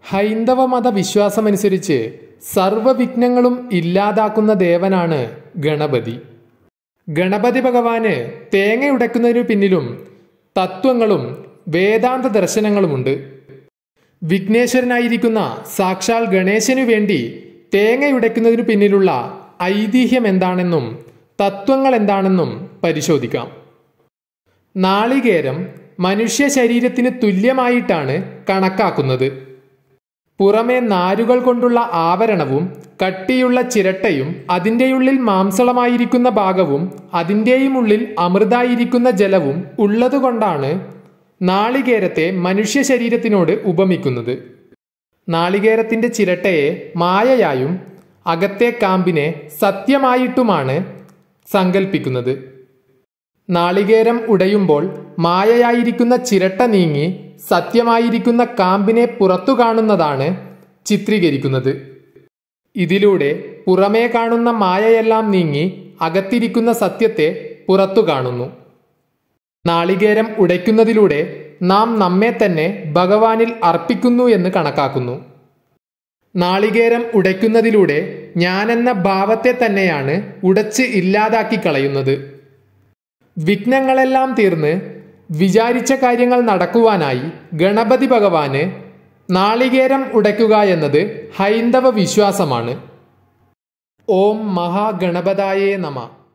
ഹൈന്ദവ മത വിശ്വാസമനുസരിച്ച് സർവവിഘ്നങ്ങളും ഇല്ലാതാക്കുന്ന ദേവനാണ് ഗണപതി ഗണപതി ഭഗവാന് തേങ്ങ ഉടയ്ക്കുന്നതിനു പിന്നിലും തത്വങ്ങളും വേദാന്ത ദർശനങ്ങളുമുണ്ട് വിഘ്നേശ്വരനായിരിക്കുന്ന സാക്ഷാൽ ഗണേശനു വേണ്ടി തേങ്ങയുടയ്ക്കുന്നതിനു പിന്നിലുള്ള ഐതിഹ്യം എന്താണെന്നും തത്വങ്ങൾ എന്താണെന്നും പരിശോധിക്കാം നാളികേരം മനുഷ്യ ശരീരത്തിന് തുല്യമായിട്ടാണ് കണക്കാക്കുന്നത് പുറമെ നാരുകൾ കൊണ്ടുള്ള ആവരണവും കട്ടിയുള്ള ചിരട്ടയും അതിൻ്റെയുള്ളിൽ മാംസളമായിരിക്കുന്ന ഭാഗവും അതിൻ്റെയും ഉള്ളിൽ അമൃതായിരിക്കുന്ന ജലവും ഉള്ളതുകൊണ്ടാണ് നാളികേരത്തെ മനുഷ്യ ശരീരത്തിനോട് ഉപമിക്കുന്നത് നാളികേരത്തിന്റെ ചിരട്ടയെ മായയായും അകത്തെ കാമ്പിനെ സത്യമായിട്ടുമാണ് സങ്കൽപ്പിക്കുന്നത് നാളികേരം ഉടയുമ്പോൾ മായയായിരിക്കുന്ന ചിരട്ട നീങ്ങി സത്യമായിരിക്കുന്ന കാമ്പിനെ പുറത്തു കാണുന്നതാണ് ചിത്രീകരിക്കുന്നത് ഇതിലൂടെ പുറമേ കാണുന്ന മായയെല്ലാം നീങ്ങി അകത്തിരിക്കുന്ന സത്യത്തെ പുറത്തു കാണുന്നു നാളികേരം ഉടയ്ക്കുന്നതിലൂടെ നാം നമ്മെ തന്നെ ഭഗവാനിൽ അർപ്പിക്കുന്നു എന്ന് കണക്കാക്കുന്നു നാളികേരം ഉടയ്ക്കുന്നതിലൂടെ ഞാനെന്ന ഭാവത്തെ തന്നെയാണ് ഉടച്ച് ഇല്ലാതാക്കി കളയുന്നത് വിഘ്നങ്ങളെല്ലാം തീർന്ന് വിചാരിച്ച കാര്യങ്ങൾ നടക്കുവാനായി ഗണപതി ഭഗവാന് നാളികേരം ഉടയ്ക്കുക എന്നത് ഹൈന്ദവ വിശ്വാസമാണ് ഓം മഹാഗണപതായേ നമ